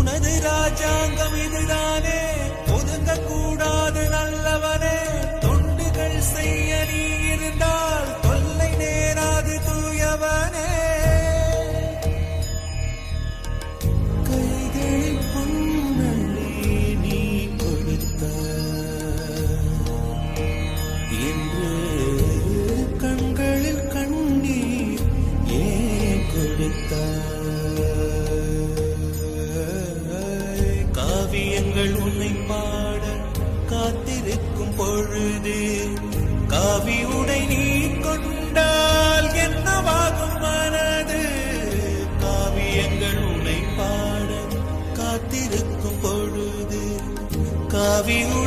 உனது ராஜாங்கம் இதுதானே ஒதுங்க கூடாது நல்லவனே தொண்டுகள் செய்ய நீ இருந்தால் தொல்லை நேராது தூயவனே கைகளில் பொன்னள்ளி நீ கொடுத்த இன்று கண்களில் கண்ணீர் ஏன் கொடுத்தாய் காவியங்கள் உன்னை பாட காத்திருக்கும் பொழுது காவி உடை நீ கொண்டால் என்னவாகும் மனது காவியங்கள் உன்னை பாட காத்திருக்கும் பொழுது காவி உடை